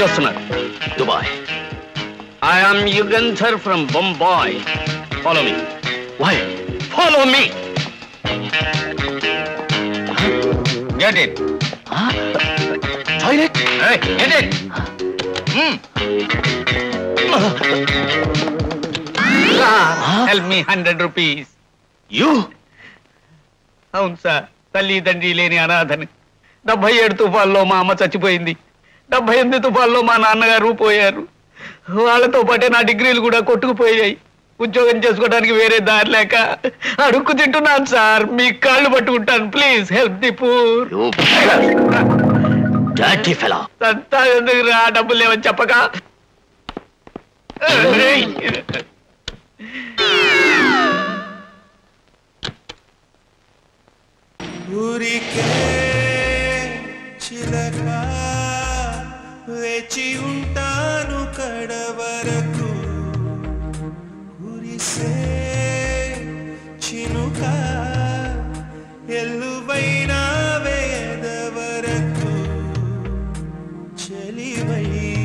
నుంచి వస్తున్నారు Dubai I am Yugandhar from Bombay follow me why follow me get it toilet get it help me hundred rupees you అవును sir తల్లి తండ్రి లేని అనాథని డెబ్బై ఏడు తుఫాల్లో మా అమ్మ చచ్చిపోయింది డెబ్బై ఎనిమిది తుఫాల్లో మా నాన్నగారు పోయారు వాళ్ళతో పాటే నా డిగ్రీలు కూడా కొట్టుకుపోయాయి ఉద్యోగం చేసుకోవడానికి వేరే దారి లేక అడుక్కు తింటున్నాను సార్ మీ కాళ్ళు పట్టుకుంటాను please help the poor you డాటీ ఫెలా సంతా ఎందుకు రా డబ్బులు లేవని చెప్పక ఊరికే చిలక వేచి ఉంటాను కడవరకు కురిసే చినుక ఎల్లువైనా వేద వరకు చెలివై